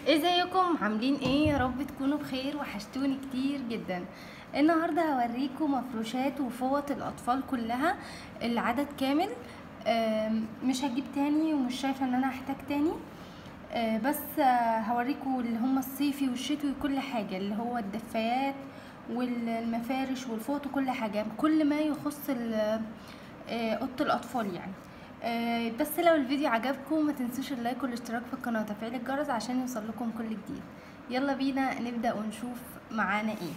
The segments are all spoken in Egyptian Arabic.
ازيكم عاملين ايه يا رب تكونوا بخير وحشتوني كتير جدا النهارده هوريكم مفروشات وفوط الاطفال كلها العدد كامل آم، مش هجيب تاني ومش شايفه ان انا هحتاج تاني آه، بس آه، هوريكم اللي هم الصيفي والشتوي كل حاجه اللي هو الدفايات والمفارش والفوط وكل حاجه كل ما يخص ال- آه، اوضه الاطفال يعني آه، بس لو الفيديو عجبكم ما تنسوش اللايك والاشتراك في القناه وتفعيل الجرس عشان يوصل لكم كل جديد يلا بينا نبدا ونشوف معانا ايه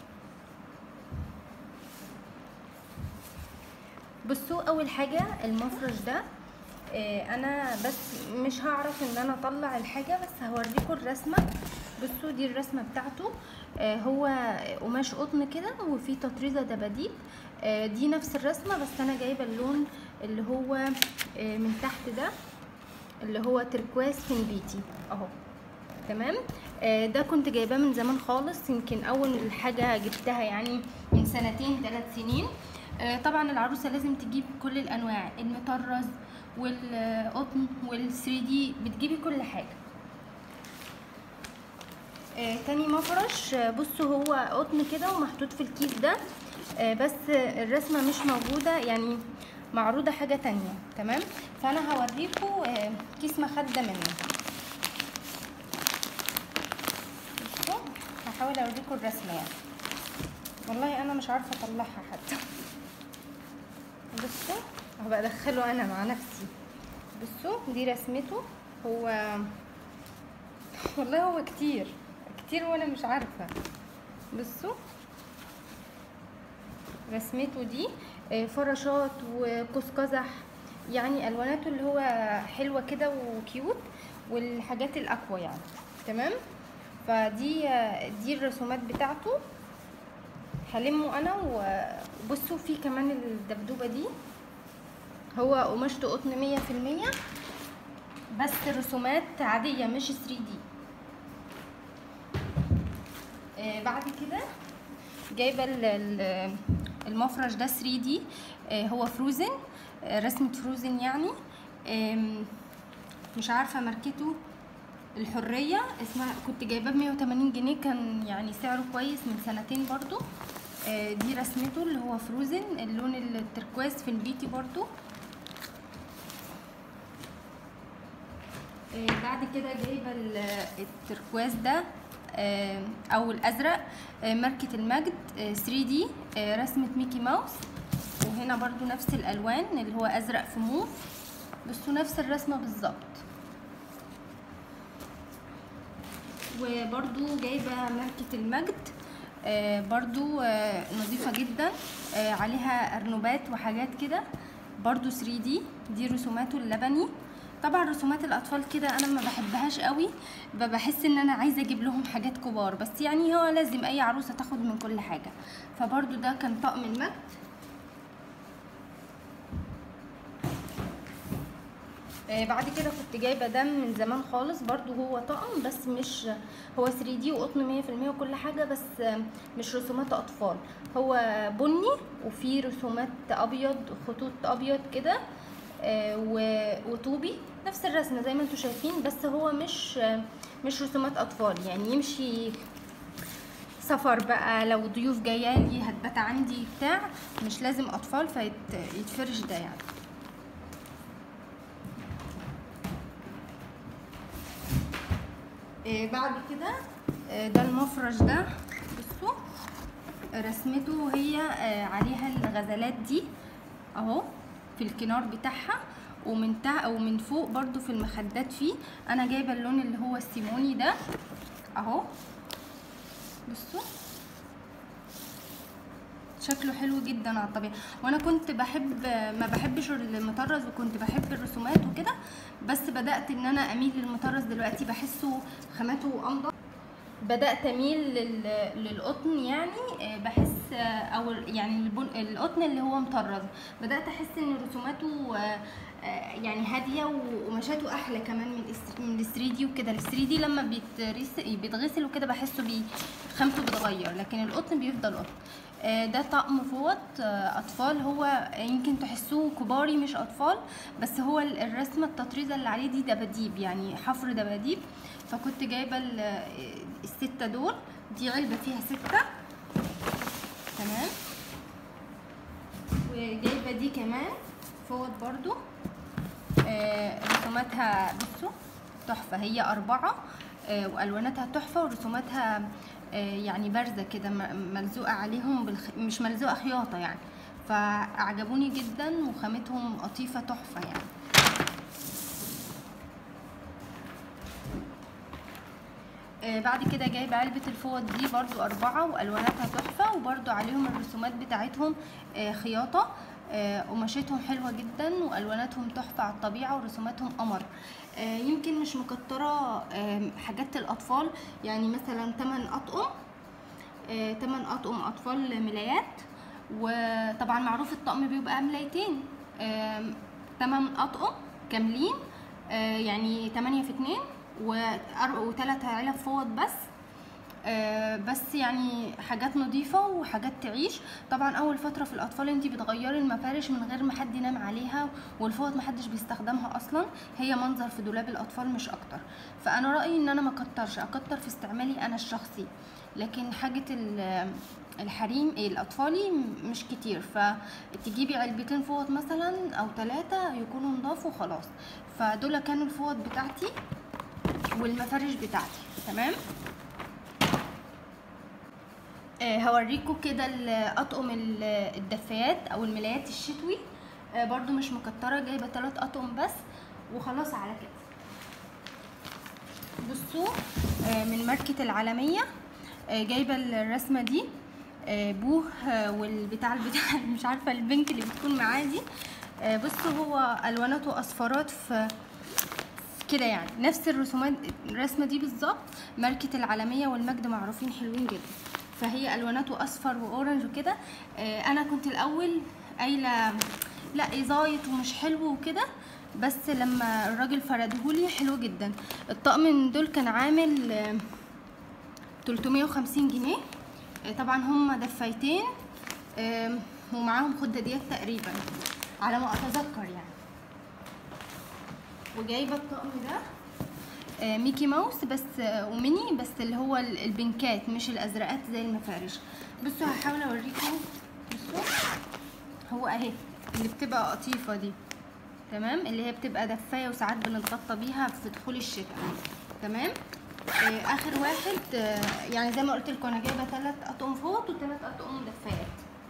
بصوا اول حاجه المفرش ده آه، انا بس مش هعرف ان انا اطلع الحاجه بس هوريكم الرسمه بصوا دي الرسمه بتاعته آه، هو قماش قطن كده وفيه تطريزه دباديب آه، دي نفس الرسمه بس انا جايبه اللون اللي هو آه، من تحت ده اللي هو تركواز فنبيتي اهو تمام آه، ده كنت جايباه من زمان خالص يمكن اول حاجه جبتها يعني من سنتين ثلاث سنين آه، طبعا العروسه لازم تجيب كل الانواع المطرز والقطن وال3 دي بتجيبي كل حاجه آه، تاني مفرش آه، بصوا هو قطن كده ومحطوط في الكيس ده آه، بس الرسمه مش موجوده يعني معروضه حاجه تانية تمام فانا هوريكم آه، كيس مخده منه بصوا هحاول اوريكم الرسمه يعني والله انا مش عارفه اطلعها حتى بصوا هبقى ادخله انا مع نفسي بصوا دي رسمته هو والله هو كتير كتير وانا مش عارفه بصوا رسمته دي آه، فراشات وقوس قزح يعني الواناته اللي هو حلوه كده وكيوت والحاجات الاقوى يعني تمام فدي آه، دي الرسومات بتاعته هلمه انا وبصوا في كمان الدبدوبه دي هو قماشته قطن مية في المية بس رسومات عادية مش 3 دي آه بعد كده جايبة ال- ال- المفرش ده 3 دي آه هو فروزن آه رسمة فروزن يعني آم، مش عارفة ماركته الحرية اسمها كنت جايباه ب 180 جنيه كان يعني سعره كويس من سنتين برضو آه، دي رسمته اللي هو فروزن اللون التركواز في البيتي برضو آه، بعد كده جايبه ال- التركواز ده آه، او الازرق آه، ماركه المجد 3 دي رسمه ميكي ماوس وهنا برضو نفس الالوان اللي هو ازرق في موف بصوا نفس الرسمه بالظبط وبرضو جايبه ماركه المجد آه، برضو آه، نظيفه جدا آه، عليها ارنوبات وحاجات كده برضو 3 دي دي رسوماته اللبني طبعا رسومات الاطفال كده انا ما بحبهاش قوي ب- بحس ان انا عايزه اجيب لهم حاجات كبار بس يعني هو لازم اي عروسه تاخد من كل حاجه فبرضو ده كان طقم المجد آه، بعد كده كنت جايبه ده من زمان خالص برضو هو طقم بس مش هو 3 دي وقطن 100% وكل حاجه بس آه، مش رسومات اطفال هو بني وفيه رسومات ابيض خطوط ابيض كده آه، و- وطوبي نفس الرسمه زي ما انتم شايفين بس هو مش آه، مش رسومات اطفال يعني يمشي سفر بقى لو ضيوف جايه لي هتبات عندي بتاع مش لازم اطفال فيتفرش ده يعني آه، بعد كده آه، ده المفرش ده بصوا رسمته هي آه، عليها الغزلات دي اهو في الكنار بتاعها ومن تحت او من فوق برضو في المخدات فيه انا جايبه اللون اللي هو السيموني ده اهو بصوا شكله حلو جدا على الطبيعة وانا كنت بحب ما بحبش المطرز وكنت بحب الرسومات وكده بس بدأت ان انا اميل للمطرز دلوقتي بحسه خامته انضف بدأت اميل لل- للقطن يعني آه، بحس آه، او يعني البن- القطن اللي هو مطرز بدأت احس ان رسوماته آه، آه، يعني هاديه وقماشاته احلى كمان من الس- من ال 3 دي وكده ال 3 دي لما بيترس بيتغسل وكده بحسه بي خامته بتغير لكن القطن بيفضل قطن آه، ده طقم فوط آه، اطفال هو يمكن تحسوه كباري مش اطفال بس هو ال- الرسمه التطريزه اللي عليه دي دباديب يعني حفر دباديب فكنت جايبه ال- السته دول دي علبه فيها سته تمام وجايبه دي كمان فوط برضو آه، رسوماتها بصوا تحفه هي اربعه آه، والواناتها تحفه ورسوماتها آه، يعني بارزه كده م- ملزوقه عليهم بالخ... مش ملزوقه خياطه يعني فاعجبوني جدا وخامتهم قطيفه تحفه يعني آه، بعد كده جايبه علبه الفوط دي برضو اربعه والواناتها تحفه وبرضو عليهم الرسومات بتاعتهم آه، خياطه آه، قماشتهم حلوه جدا والواناتهم تحفه على الطبيعه ورسوماتهم قمر آه، يمكن مش مكتره آه، حاجات الاطفال يعني مثلا 8 اطقم 8 اطقم اطفال ملايات وطبعا معروف الطقم بيبقى ملايتين 8 اطقم كاملين آه، يعني 8 في 2 وثلاث علب فوط بس آه، بس يعني حاجات نظيفة وحاجات تعيش طبعا اول فترة في الاطفال انتي بتغيري المفارش من غير ما حد ينام عليها والفوط محدش بيستخدمها اصلا هي منظر في دولاب الاطفال مش اكتر فانا رأيي ان انا ما اكترش اكتر في استعمالي انا الشخصي لكن حاجة ال- الحريم إيه، الاطفالي م- مش كتير فتجيبي علبتين فوط مثلا او ثلاثة يكونوا نضاف وخلاص فدول كانوا الفوط بتاعتي والمفارش بتاعتي تمام آه، هوريكم كده ال- اطقم ال- الدفايات او الملايات الشتوي آه، برضو مش مكتره جايبه ثلاث اطقم بس وخلاص على كده بصوا آه، من ماركه العالميه آه، جايبه الرسمه دي آه، بوه آه، والبتاع البتاع مش عارفه البنك اللي بتكون معاه دي آه، بصوا هو الواناته اصفرات في كده يعني نفس الرسومات الرسمه دي بالظبط ماركه العالميه والمجد معروفين حلوين جدا فهي الواناته اصفر واورنج وكده آه، انا كنت الاول قايله لا إيه زايط ومش حلو وكده بس لما الراجل فردهولي حلو جدا الطقم من دول كان عامل آه، 350 جنيه آه، طبعا هم دفايتين آم، ومعاهم خداديات تقريبا على ما اتذكر يعني وجايبه الطقم ده آه، ميكي ماوس بس آه، وميني بس اللي هو ال- البنكات مش الازرقات زي المفارش بصوا هحاول اوريكم بصوا هو اهي اللي بتبقى قطيفه دي تمام اللي هي بتبقى دفايه وساعات بنتغطى بيها في دخول الشتاء تمام آه، اخر واحد آه، يعني زي ما قلت لكم انا جايبه ثلاث اطقم فوط وثلاث اطقم دفايات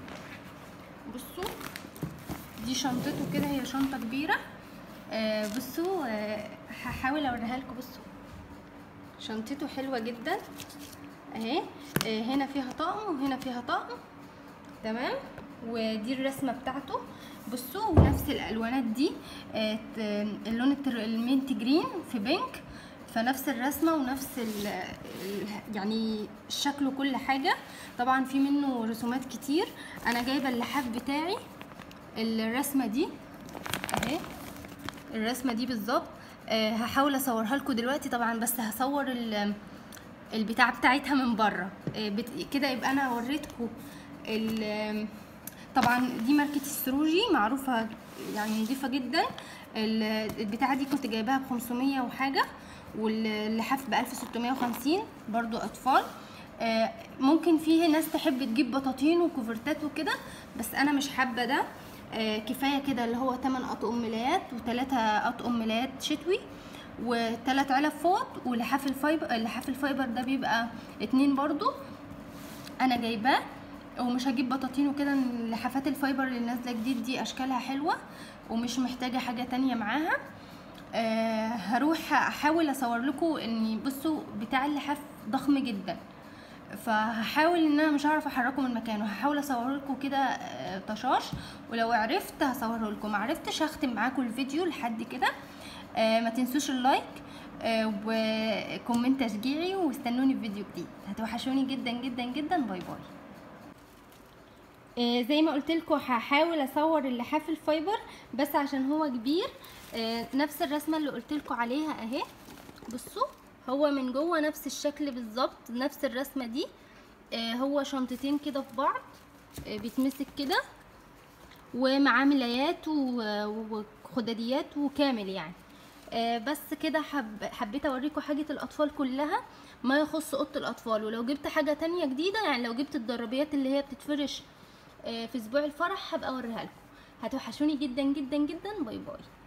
بصوا دي شنطته كده هي شنطه كبيره آه، بصوا آه، هحاول اوريها لكم بصوا شنطته حلوه جدا اهي آه، هنا فيها طقم وهنا فيها طقم تمام ودي الرسمه بتاعته بصوا ونفس الالوانات دي آه، ت- اللون التر- المينت جرين في بينك فنفس الرسمه ونفس ال ال- يعني الشكل وكل حاجه طبعا في منه رسومات كتير انا جايبه اللحاف بتاعي الرسمه دي اهي الرسمه دي بالظبط آه، هحاول اصورها لكم دلوقتي طبعا بس هصور ال- البتاع بتاعتها من بره آه، بت- كده يبقى انا وريتكم ال- طبعا دي ماركه السروجي معروفه يعني نظيفه جدا ال- البتاعه دي كنت جايباها ب 500 وحاجه واللحاف ب 1650 برضو اطفال آه، ممكن فيه ناس تحب تجيب بطاطين وكوفرتات وكده بس انا مش حابه ده آه، كفايه كده اللي هو 8 اطقم ملايات وثلاثه اطقم ملايات شتوي وثلاث علب فوط ولحاف الفايبر لحاف الفايبر ده بيبقى اتنين برضو انا جايباه ومش هجيب بطاطين وكده إن لحافات الفايبر اللي نازله جديد دي اشكالها حلوه ومش محتاجه حاجه تانية معاها أه هروح احاول اصور لكم اني بصوا بتاع اللحاف ضخم جدا فهحاول ان انا مش هعرف احركه من مكانه هحاول اصور لكم كده آه، طشاش ولو عرفت هصوره لكم ما عرفتش هختم معاكم الفيديو لحد كده آه، ما تنسوش اللايك آه، وكومنت تشجيعي واستنوني في فيديو جديد هتوحشوني جدا جدا جدا باي باي آه، زي ما قلت لكم هحاول اصور اللحاف الفايبر بس عشان هو كبير آه، نفس الرسمه اللي قلت لكم عليها اهي بصوا هو من جوه نفس الشكل بالظبط نفس الرسمه دي آه، هو شنطتين كده في بعض آه، بيتمسك كده ومعاه ملايات و- وخداديات وكامل يعني آه، بس كده حب حبيت اوريكم حاجة الاطفال كلها ما يخص اوضه الاطفال ولو جبت حاجة تانية جديدة يعني لو جبت الدرابيات اللي هي بتتفرش آه، في اسبوع الفرح هبقى اوريها لكم هتوحشوني جدا جدا جدا باي باي